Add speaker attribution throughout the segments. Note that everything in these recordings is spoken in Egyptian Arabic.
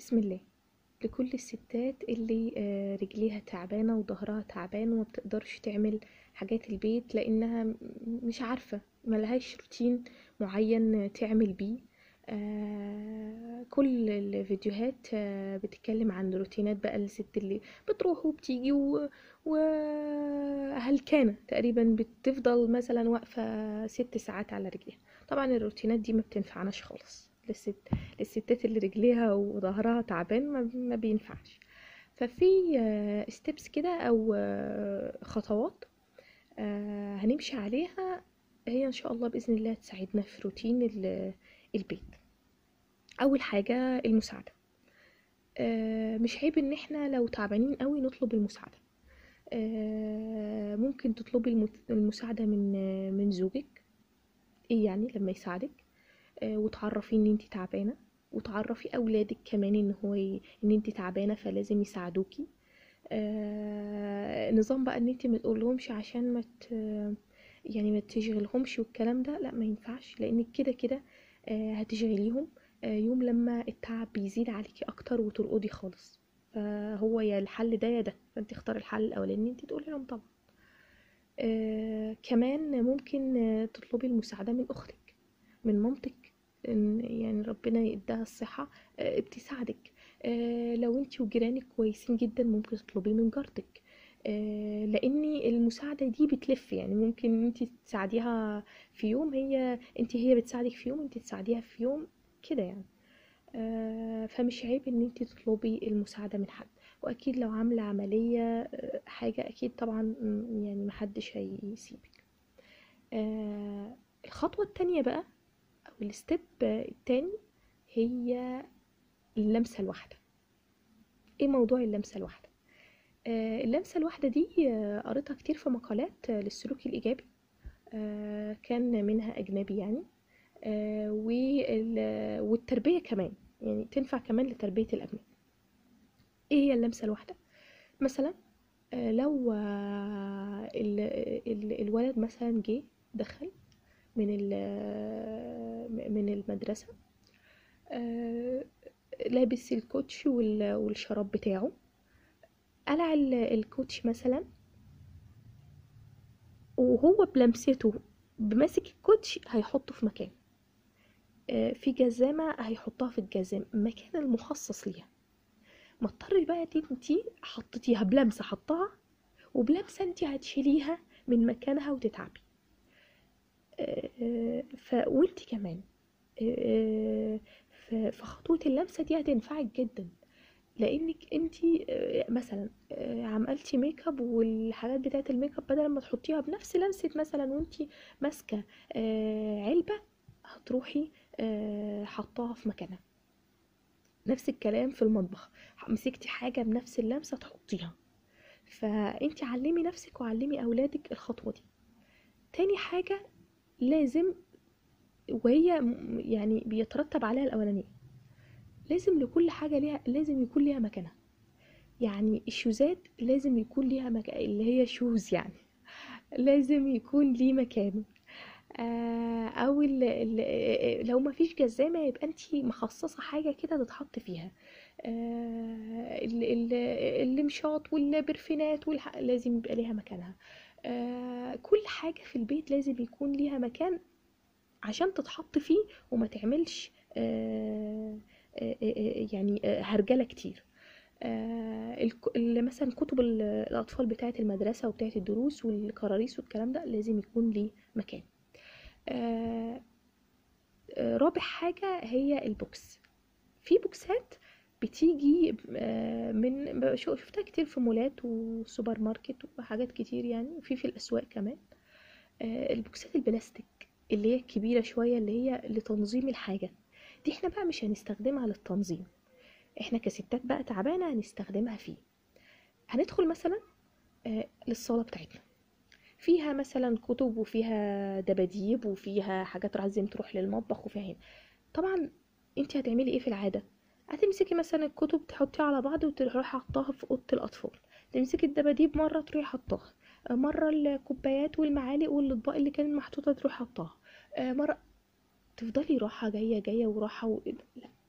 Speaker 1: بسم الله لكل الستات اللي آه، رجليها تعبانة وظهرها تعبان وما بتقدرش تعمل حاجات البيت لأنها م- مش عارفة ملهاش روتين معين تعمل بيه آه، كل الفيديوهات آه، بتتكلم عن روتينات بقى الست اللي بتروح وبتيجي و... وهلكانة تقريبا بتفضل مثلا واقفة ست ساعات على رجليها طبعا الروتينات دي ما بتنفعناش خالص للست للستات اللي رجليها وظهرها تعبان ما, ما بينفعش ففي ستيبس كده او آه، خطوات آه، هنمشي عليها هي ان شاء الله باذن الله تساعدنا في روتين ال- البيت اول حاجه المساعده آه، مش عيب ان احنا لو تعبانين قوي نطلب المساعده آه، ممكن تطلبي المت- المساعده من آه، من زوجك ايه يعني لما يساعدك آه، وتعرفيه ان انت تعبانه وتعرفي اولادك كمان ان هو ي... ان انت تعبانه فلازم يساعدوكي آه... نظام بقى ان انت ما تقولهمش عشان ما ت... يعني ما تشغلهمش والكلام ده لا ما ينفعش لانك كده كده آه هتشغليهم آه يوم لما التعب بيزيد عليكي اكتر وترقدي خالص فهو يا الحل ده يا ده فانت اختاري الحل الاولاني انت تقولي لهم طبعا آه كمان ممكن آه، تطلبي المساعده من اختك من مامتك إن يعني ربنا يديها الصحة آه، بتساعدك آه، لو انتي وجيرانك كويسين جدا ممكن تطلبي من جارتك آه، لان المساعدة دي بتلف يعني ممكن انتي تساعديها في يوم هي انتي هي بتساعدك في يوم انتي تساعديها في يوم كده يعني آه، فمش عيب ان انتي تطلبي المساعدة من حد واكيد لو عاملة عملية آه، حاجة اكيد طبعا م، يعني محدش هيسيبك آه، الخطوة التانية بقى او الستيب التاني هي اللمسة الواحدة ايه موضوع اللمسة الواحدة آه اللمسة الواحدة دي آه قريتها كتير في مقالات آه للسلوك الإيجابي آه كان منها أجنبي يعني آه وال- والتربية كمان يعني تنفع كمان لتربية الأبناء ايه هي اللمسة الواحدة مثلا آه لو آه ال ال الولد مثلا جه دخل من ال- من المدرسة آه، لابس الكوتش وال- والشراب بتاعه قلع ال- الكوتش مثلا وهو بلمسته بماسك الكوتش هيحطه في مكان آه، في جزامة هيحطها في الجزام المكان المخصص ليها ما تضطري بقى دي انتي حطيتيها بلمسة حطها وبلمسة انتي هتشيليها من مكانها وتتعبي آه، آه، ف وانتي كمان آه، ف- فخطوة اللمسة دي هتنفعك جدا لانك انتي آه، مثلا آه، عملتي ميك اب والحاجات بتاعت الميك اب بدل ما تحطيها بنفس لمسة مثلا وانتي ماسكة آه، علبة هتروحي آه، حطاها في مكانها نفس الكلام في المطبخ مسكتي حاجة بنفس اللمسة تحطيها فانتي علمي نفسك وعلمي اولادك الخطوة دي تاني حاجة لازم وهي م- يعني بيترتب عليها الأولانية لازم لكل حاجة ليها لازم يكون ليها مكانها يعني الشوزات لازم يكون ليها مكان اللي هي شوز يعني لازم يكون ليه مكانه آه، او ال... ال... لو ما فيش جزامة يبقى انتي مخصصة حاجة كده تتحط فيها آه، ال... ال... المشاط والبرفانات والح... لازم يبقى ليها مكانها آه، كل حاجة في البيت لازم يكون ليها مكان عشان تتحط فيه وما تعملش آه، آه، آه، يعني آه، هرجلة كتير آه، الك- ال- مثلا كتب ال- الأطفال بتاعة المدرسة وبتاعة الدروس والكراريس والكلام ده لازم يكون ليه مكان آه، آه، رابع حاجة هي البوكس في بوكسات بتيجي آه، من ب- شو- شفتها كتير في مولات وسوبر ماركت وحاجات كتير يعني وفي في الأسواق كمان آه، البوكسات البلاستيك اللي هي الكبيرة شوية اللي هي لتنظيم الحاجة دي احنا بقى مش هنستخدمها للتنظيم احنا كستات بقى تعبانة هنستخدمها فيه هندخل مثلا آه، للصالة بتاعتنا فيها مثلا كتب وفيها دباديب وفيها حاجات لازم تروح للمطبخ وفيها هنا طبعا انت هتعملي ايه في العادة هتمسكي مثلا الكتب تحطيها على بعض وتروحي حطاها في اوضه الاطفال تمسكي الدباديب مره تروحي حطاها آه، مره الكوبايات والمعالق والاطباق اللي كانت محطوطه تروحي حطاها آه، مره تفضلي راحه جايه جايه وراحه و... لا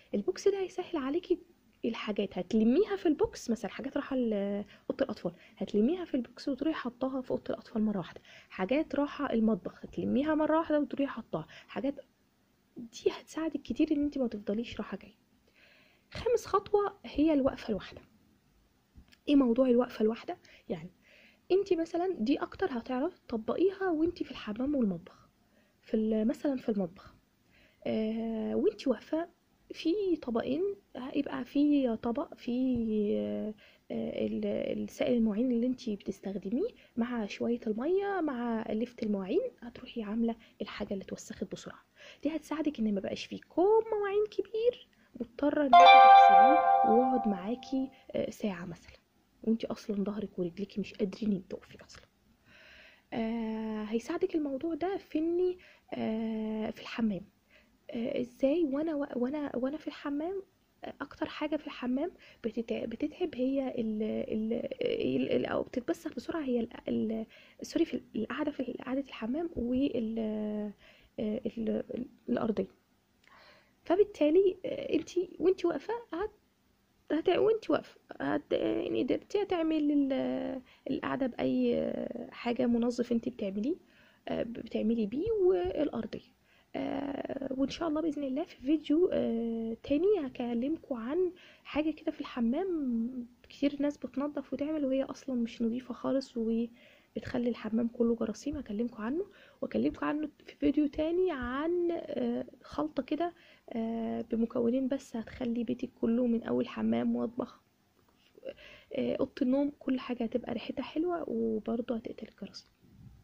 Speaker 1: البوكس ده هيسهل عليكي الحاجات هتلميها في البوكس مثلا حاجات رايحه ل- اوضه الاطفال هتلميها في البوكس وتروحي حطاها في اوضه الاطفال مره واحده حاجات رايحه المطبخ هتلميها مره واحده وتروحي حطاها حاجات دي هتساعدك كتير ان انت ما تفضليش رايحه جايه خامس خطوه هي الوقفه الواحده ايه موضوع الوقفه الواحده يعني انت مثلا دي اكتر هتعرفي تطبقيها وانت في الحمام والمطبخ في ال- مثلا في المطبخ آه وانت واقفه في طبقين هيبقى في طبق فيه آه، آه، ال- السائل المعين اللي انت بتستخدميه مع شويه الميه مع لفت المواعين هتروحي عامله الحاجه اللي اتوسخت بسرعه دي هتساعدك ان ما بقاش فيه كوم مواعين كبير مضطره ان انت تغسليه ويقعد معاكي آه، ساعه مثلا وانت اصلا ظهرك ورجلك مش قادرين تقفي اصلا آه هيساعدك الموضوع ده في اني آه في الحمام آه ازاي وانا وانا وانا في الحمام آه، اكتر حاجه في الحمام بتتع- بتتعب هي ال ال ال- ال- او بتتبسخ بسرعه هي ال ال سوري في القعده في قعده الحمام وال آه، ال- ال- الارضيه فبالتالي انت وانت واقفه هت هت وانت واقفه هت يعني قدرتي هتعملي ال- القعده باي حاجه منظف انت بتعمليه آه، بتعملي بيه والارضيه آه، وان شاء الله باذن الله في فيديو آه، تاني هكلمكم عن حاجه كده في الحمام كتير ناس بتنظف وتعمل وهي اصلا مش نظيفه خالص وبتخلي الحمام كله جراثيم هكلمكم عنه واكلمكم عنه في فيديو تاني عن آه، خلطه كده آه، بمكونين بس هتخلي بيتك كله من اول حمام ومطبخ آه، اوضه النوم كل حاجه هتبقى ريحتها حلوه وبرضه هتقتل الجراثيم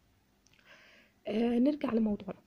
Speaker 1: آه، نرجع لموضوعنا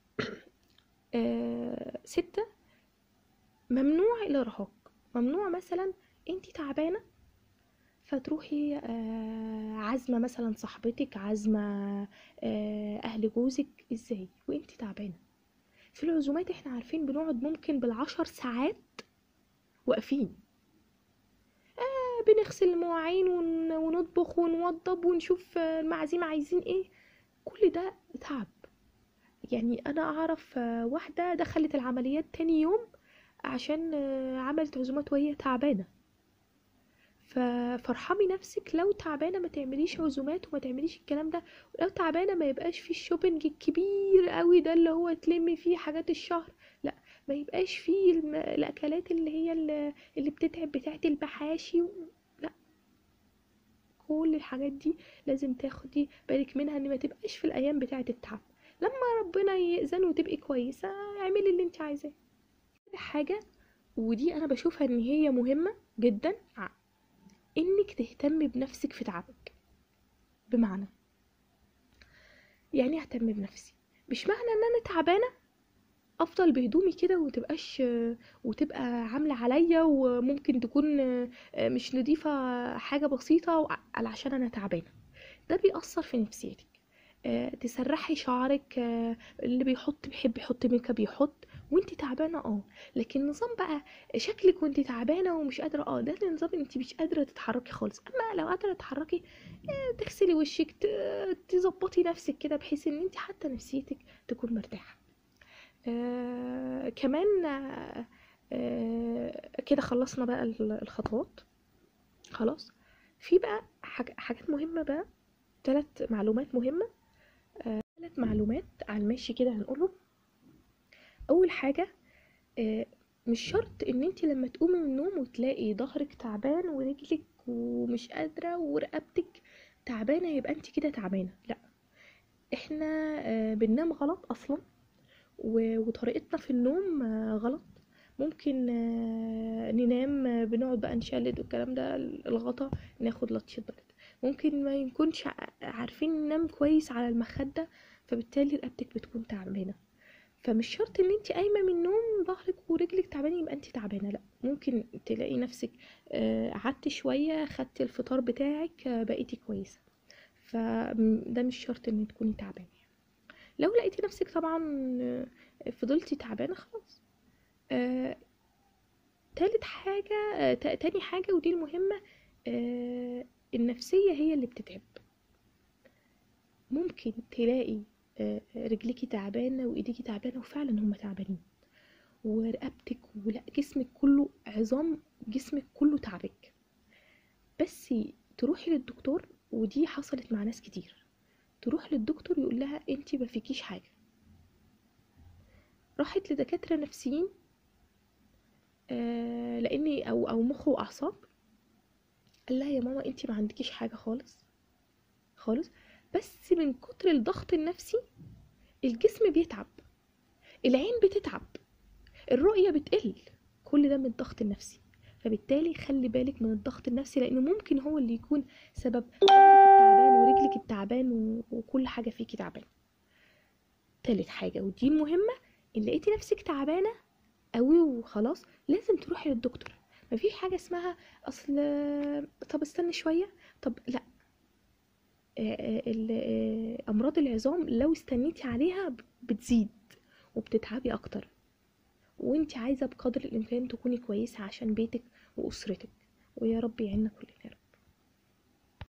Speaker 1: آه، ستة ممنوع الإرهاق ممنوع مثلا انتي تعبانة فتروحي آه، عازمة مثلا صاحبتك عازمة آه، أهل جوزك ازاي وانتي تعبانة في العزومات احنا عارفين بنقعد ممكن بالعشر ساعات واقفين آه، بنغسل المواعين ون- ونطبخ ونوضب ونشوف آه، المعازيم عايزين ايه كل ده تعب يعني انا اعرف آه، واحده دخلت العمليات تاني يوم عشان آه، عملت عزومات وهي تعبانه ف- فارحمي نفسك لو تعبانه ما تعمليش عزومات وما تعمليش الكلام ده ولو تعبانه ما يبقاش فيه الشوبينج الكبير قوي ده اللي هو تلمي فيه حاجات الشهر لا ما يبقاش فيه الم- الاكلات اللي هي اللي, اللي بتتعب بتاعت المحاشي و... لا كل الحاجات دي لازم تاخدي بالك منها ان ما تبقاش في الايام بتاعت التعب لما ربنا يأذن وتبقي كويسة اعملي اللي انت عايزاه حاجة ودي انا بشوفها ان هي مهمة جدا ع- انك تهتمي بنفسك في تعبك بمعنى يعني اهتم بنفسي مش معنى ان انا تعبانة افضل بهدومي كده ومتبقاش وتبقى عاملة عليا وممكن تكون مش نضيفة حاجة بسيطة وع- علشان انا تعبانة ده بيأثر في نفسيتك آه، تسرحي شعرك آه، اللي بيحط بيحب يحط ميك اب يحط وانت تعبانه اه لكن نظام بقى شكلك وانت تعبانه ومش قادره اه ده نظام انت مش قادره تتحركي خالص اما لو قادره تتحركي آه، تغسلي وشك ت- تظبطي نفسك كده بحيث ان انت حتى نفسيتك تكون مرتاحه آه كمان آه آه كده خلصنا بقى ال- الخطوات خلاص في بقى حاج- حاجات مهمه بقى ثلاث معلومات مهمه ثلاث معلومات على الماشي كده هنقولهم اول حاجه آه، مش شرط ان انت لما تقومي من النوم وتلاقي ظهرك تعبان ورجلك ومش قادره ورقبتك تعبانه يبقى انت كده تعبانه لا احنا آه، بننام غلط اصلا و- وطريقتنا في النوم آه، غلط ممكن آه، ننام آه، بنقعد بقى نشلد والكلام ده الغطا ناخد لطشة برد ممكن ما نكونش ع- عارفين ننام كويس على المخدة فبالتالي رقبتك بتكون تعبانة فمش شرط ان انت قايمه من النوم ظهرك ورجلك تعبانه يبقى انت تعبانه لا ممكن تلاقي نفسك آه، قعدت شويه خدتي الفطار بتاعك آه، بقيتي كويسه فده مش شرط ان تكوني تعبانه لو لقيتي نفسك طبعا آه، فضلتي تعبانه خلاص آه، تالت حاجه آه، تا- تاني حاجه ودي المهمه آه، النفسيه هي اللي بتتعب ممكن تلاقي آه، رجليكي تعبانه وايديكي تعبانه وفعلا هم تعبانين ورقبتك ولا جسمك كله عظام جسمك كله تعبك بس تروحي للدكتور ودي حصلت مع ناس كتير تروح للدكتور يقول لها انتي ما فيكيش حاجه راحت لدكاتره نفسيين آه لاني او او مخ واعصاب قال لها يا ماما انتي ما عندكيش حاجه خالص خالص بس من كتر الضغط النفسي الجسم بيتعب العين بتتعب الرؤية بتقل كل ده من الضغط النفسي فبالتالي خلي بالك من الضغط النفسي لانه ممكن هو اللي يكون سبب ظهرك التعبان ورجلك التعبان و- وكل حاجة فيكي تعبان تالت حاجة ودي المهمة ان لقيتي نفسك تعبانة قوي وخلاص لازم تروحي للدكتور مفيش حاجة اسمها اصل طب استني شوية طب لا آه، آه، ال- آه، امراض العظام لو استنيتي عليها ب- بتزيد وبتتعبي اكتر وانت عايزه بقدر الامكان تكوني كويسه عشان بيتك واسرتك ويا رب يعيننا كلنا